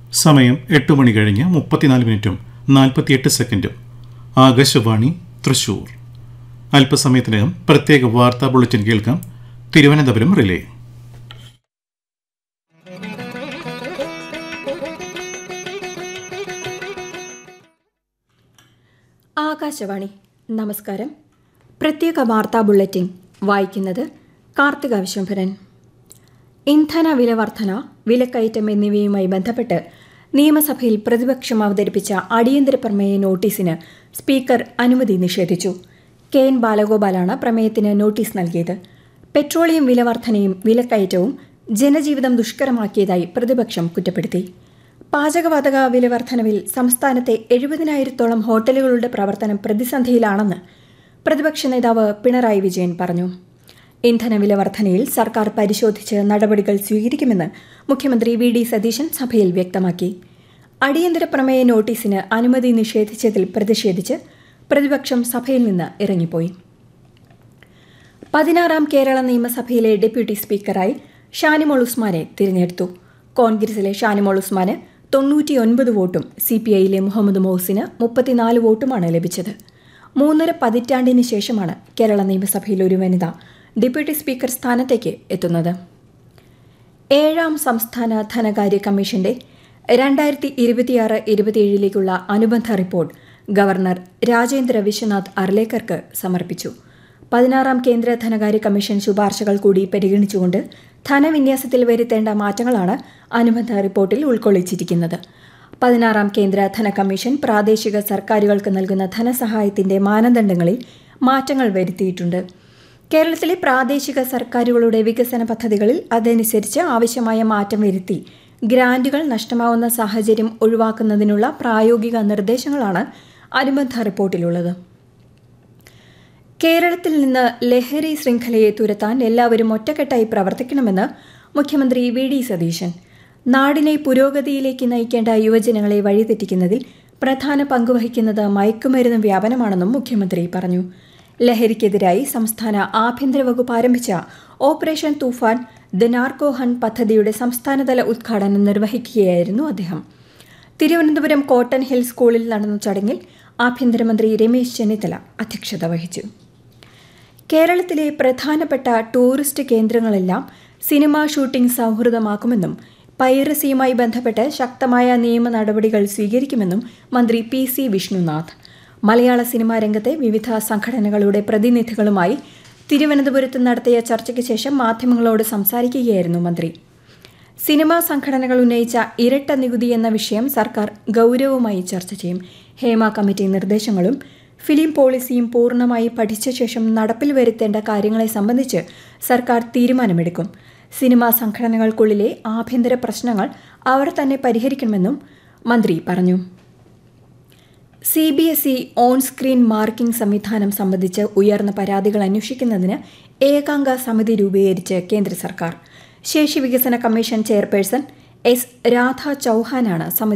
സമയം എട്ട് മണി കഴിഞ്ഞ് മുപ്പത്തിനാല് മിനിറ്റും നാൽപ്പത്തിയെട്ട് സെക്കൻഡും ആകാശവാണി തൃശൂർ അല്പസമയത്തിനകം പ്രത്യേക വാർത്താ ബുള്ളറ്റിൻ കേൾക്കാം തിരുവനന്തപുരം റിലേ ആകാശവാണി നമസ്കാരം പ്രത്യേക വാർത്താ ബുള്ളറ്റിൻ വായിക്കുന്നത് കാർത്തിക വിശ്വംഭരൻ ഇന്ധന വില വർധന വിലക്കയറ്റം എന്നിവയുമായി ബന്ധപ്പെട്ട് നിയമസഭയിൽ പ്രതിപക്ഷം അവതരിപ്പിച്ച അടിയന്തര പ്രമേയ നോട്ടീസിന് സ്പീക്കർ അനുമതി നിഷേധിച്ചു കെ എൻ ബാലഗോപാലാണ് പ്രമേയത്തിന് നോട്ടീസ് നൽകിയത് പെട്രോളിയം വില വർധനയും വിലക്കയറ്റവും ജനജീവിതം ദുഷ്കരമാക്കിയതായി പ്രതിപക്ഷം കുറ്റപ്പെടുത്തി പാചകവാതക വില വർധനവിൽ സംസ്ഥാനത്തെ എഴുപതിനായിരത്തോളം ഹോട്ടലുകളുടെ പ്രവർത്തനം പ്രതിസന്ധിയിലാണെന്ന് പ്രതിപക്ഷ നേതാവ് പിണറായി വിജയൻ പറഞ്ഞു ഇന്ധന വില വർധനയിൽ സർക്കാർ പരിശോധിച്ച് നടപടികൾ സ്വീകരിക്കുമെന്ന് മുഖ്യമന്ത്രി വി ഡി സതീശൻ സഭയിൽ വ്യക്തമാക്കി അടിയന്തര പ്രമേയ നോട്ടീസിന് അനുമതി നിഷേധിച്ചതിൽ പ്രതിഷേധിച്ച് പ്രതിപക്ഷം സഭയിൽ നിന്ന് ഇറങ്ങിപ്പോയി പതിനാറാം കേരള നിയമസഭയിലെ ഡെപ്യൂട്ടി സ്പീക്കറായി ഷാനിമോൾ ഉസ്മാനെ തിരഞ്ഞെടുത്തു കോൺഗ്രസിലെ ഷാനിമോൾ ഉസ്മാന് തൊണ്ണൂറ്റിയൊൻപത് വോട്ടും സി പി ഐയിലെ മുഹമ്മദ് മോസിന് മുപ്പത്തിനാല് വോട്ടുമാണ് ലഭിച്ചത് മൂന്നര പതിറ്റാണ്ടിന് ശേഷമാണ് കേരള നിയമസഭയിൽ ഒരു വനിത ഡെപ്യൂട്ടി സ്പീക്കർ സ്ഥാനത്തേക്ക് എത്തുന്നത് ഏഴാം സംസ്ഥാന ധനകാര്യ കമ്മീഷന്റെ രണ്ടായിരത്തി ഇരുപത്തിയാറ് ഇരുപത്തിയേഴിലേക്കുള്ള അനുബന്ധ റിപ്പോർട്ട് ഗവർണർ രാജേന്ദ്ര വിശ്വനാഥ് അർലേക്കർക്ക് സമർപ്പിച്ചു പതിനാറാം കേന്ദ്ര ധനകാര്യ കമ്മീഷൻ ശുപാർശകൾ കൂടി പരിഗണിച്ചുകൊണ്ട് ധനവിന്യാസത്തിൽ വരുത്തേണ്ട മാറ്റങ്ങളാണ് അനുബന്ധ റിപ്പോർട്ടിൽ ഉൾക്കൊള്ളിച്ചിരിക്കുന്നത് പതിനാറാം കേന്ദ്ര ധന കമ്മീഷൻ പ്രാദേശിക സർക്കാരുകൾക്ക് നൽകുന്ന ധനസഹായത്തിന്റെ മാനദണ്ഡങ്ങളിൽ മാറ്റങ്ങൾ വരുത്തിയിട്ടുണ്ട് കേരളത്തിലെ പ്രാദേശിക സർക്കാരുകളുടെ വികസന പദ്ധതികളിൽ അതനുസരിച്ച് ആവശ്യമായ മാറ്റം വരുത്തി ഗ്രാന്റുകൾ നഷ്ടമാവുന്ന സാഹചര്യം ഒഴിവാക്കുന്നതിനുള്ള പ്രായോഗിക നിർദ്ദേശങ്ങളാണ് അനുബന്ധ റിപ്പോർട്ടിലുള്ളത് കേരളത്തിൽ നിന്ന് ലഹരി ശൃംഖലയെ തുരത്താൻ എല്ലാവരും ഒറ്റക്കെട്ടായി പ്രവർത്തിക്കണമെന്ന് മുഖ്യമന്ത്രി വി ഡി സതീശൻ നാടിനെ പുരോഗതിയിലേക്ക് നയിക്കേണ്ട യുവജനങ്ങളെ വഴിതെറ്റിക്കുന്നതിൽ പ്രധാന പങ്കുവഹിക്കുന്നത് മയക്കുമരുന്ന് വ്യാപനമാണെന്നും മുഖ്യമന്ത്രി പറഞ്ഞു ലഹരിക്കെതിരായി സംസ്ഥാന ആഭ്യന്തര വകുപ്പ് ആരംഭിച്ച operation Toofan the narco hunt പദ്ധതിയുടെ സംസ്ഥാനതല ഉദ്ഘാടനം നിർവഹിക്കുകയായിരുന്നു അദ്ദേഹം തിരുവനന്തപുരം കോട്ടൺ ഹിൽ സ്കൂളിൽ നടന്ന ചടങ്ങിൽ ആഭ്യന്തരമന്ത്രി രമേശ് ചെന്നിത്തല അധ്യക്ഷത വഹിച്ചു കേരളത്തിലെ പ്രധാനപ്പെട്ട ടൂറിസ്റ്റ് കേന്ദ്രങ്ങളെല്ലാം സിനിമാ ഷൂട്ടിംഗ് സൗഹൃദമാക്കുമെന്നും പൈറസിയുമായി ബന്ധപ്പെട്ട് ശക്തമായ നിയമ നടപടികൾ സ്വീകരിക്കുമെന്നും മന്ത്രി പി സി വിഷ്ണുനാഥ് മലയാള സിനിമാ രംഗത്തെ വിവിധ സംഘടനകളുടെ പ്രതിനിധികളുമായി തിരുവനന്തപുരത്ത് നടത്തിയ ചർച്ചയ്ക്ക് ശേഷം മാധ്യമങ്ങളോട് സംസാരിക്കുകയായിരുന്നു മന്ത്രി സിനിമാ സംഘടനകൾ ഉന്നയിച്ച ഇരട്ട നികുതി എന്ന വിഷയം സർക്കാർ ഗൗരവമായി ചർച്ച ചെയ്യും ഹേമ കമ്മിറ്റി നിർദ്ദേശങ്ങളും ഫിലിം പോളിസിയും പൂർണ്ണമായി പഠിച്ച ശേഷം നടപ്പിൽ വരുത്തേണ്ട കാര്യങ്ങളെ സംബന്ധിച്ച് സർക്കാർ തീരുമാനമെടുക്കും സിനിമാ സംഘടനകൾക്കുള്ളിലെ ആഭ്യന്തര പ്രശ്നങ്ങൾ അവർ തന്നെ പരിഹരിക്കണമെന്നും മന്ത്രി പറഞ്ഞു C B S E on screen marking സംവിധാനം സംബന്ധിച്ച് ഉയർന്ന പരാതികൾ അന്വേഷിക്കുന്നതിന് ഏകാംഗ സമിതി രൂപീകരിച്ച് കേന്ദ്ര സർക്കാർ ശേഷി വികസന കമ്മീഷൻ ചെയർപേഴ്സൺ എസ് രാധ ചൌഹാനാണ് സമിതി